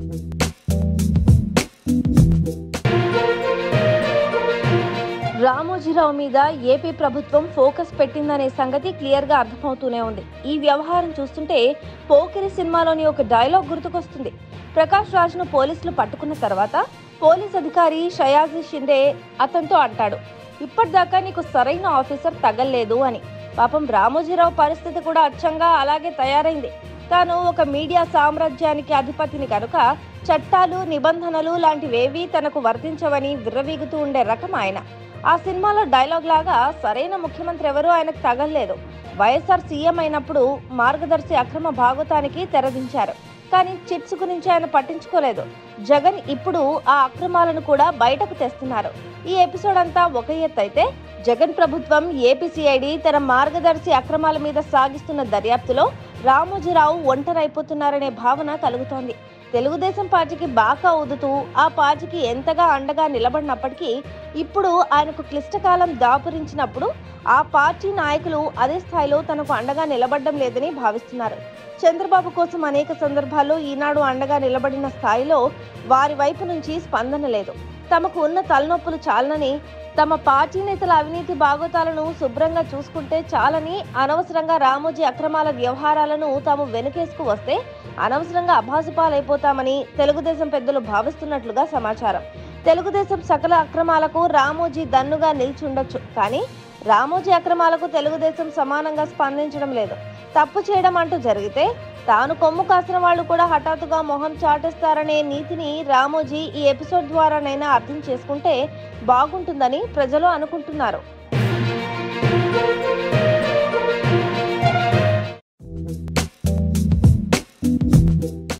రామోజీరావు మీద ఏపీ ప్రభుత్వం ఫోకస్ పెట్టిందనే సంగతి క్లియర్ గా అర్థమవుతూనే ఉంది ఈ వ్యవహారం చూస్తుంటే పోకిరి సినిమాలోని ఒక డైలాగ్ గుర్తుకొస్తుంది ప్రకాష్ రాజ్ను పోలీసులు పట్టుకున్న తర్వాత పోలీస్ అధికారి షయాజీ షిండే అతనితో అంటాడు ఇప్పటిదాకా నీకు సరైన ఆఫీసర్ తగల్లేదు అని పాపం రామోజీరావు పరిస్థితి కూడా అచ్చంగా అలాగే తయారైంది తాను ఒక మీడియా సామ్రాజ్యానికి అధిపతిని కనుక చట్టాలు నిబంధనలు లాంటివేవీ తనకు వర్తించవని విర్రవీగుతూ ఉండే రకం ఆయన ఆ సినిమాలో డైలాగ్ లాగా సరైన ముఖ్యమంత్రి ఎవరూ ఆయనకు తగల్లేదు వైఎస్ఆర్ సీఎం అయినప్పుడు మార్గదర్శి అక్రమ భాగోతానికి తెరదించారు కానీ చిప్స్ గురించి ఆయన పట్టించుకోలేదు జగన్ ఇప్పుడు ఆ అక్రమాలను కూడా బయటకు తెస్తున్నారు ఈ ఎపిసోడ్ అంతా ఒక ఎత్తు అయితే జగన్ ప్రభుత్వం ఏపీసీఐడి తన మార్గదర్శి అక్రమాల మీద సాగిస్తున్న దర్యాప్తులో రామోజీరావు ఒంటరైపోతున్నారనే భావన కలుగుతోంది తెలుగుదేశం పార్టీకి బాగా ఊదుతూ ఆ పార్టీకి ఎంతగా అండగా నిలబడినప్పటికీ ఇప్పుడు ఆయనకు క్లిష్టకాలం దాపురించినప్పుడు ఆ పార్టీ నాయకులు అదే స్థాయిలో తనకు అండగా నిలబడడం లేదని భావిస్తున్నారు చంద్రబాబు కోసం అనేక సందర్భాల్లో ఈనాడు అండగా నిలబడిన స్థాయిలో వారి వైపు నుంచి స్పందన లేదు తమకు ఉన్న తలనొప్పులు చాలనని తమ పార్టీ నేతల అవినీతి బాగోతాలను శుభ్రంగా చూసుకుంటే చాలని అనవసరంగా రామోజీ అక్రమాల వ్యవహారాలను తాము వెనుకేసుకు వస్తే అనవసరంగా అభాసుపాలైపోతామని తెలుగుదేశం పెద్దలు భావిస్తున్నట్లుగా సమాచారం తెలుగుదేశం సకల అక్రమాలకు రామోజీ దన్నుగా నిల్చుండొచ్చు కానీ రామోజీ అక్రమాలకు తెలుగుదేశం సమానంగా స్పందించడం లేదు తప్పు చేయడం అంటూ జరిగితే తాను కొమ్ము కాసిన వాళ్ళు కూడా హఠాత్తుగా మొహం చాటేస్తారనే నీతిని రామోజీ ఈ ఎపిసోడ్ ద్వారానైనా అర్థం చేసుకుంటే బాగుంటుందని ప్రజలు అనుకుంటున్నారు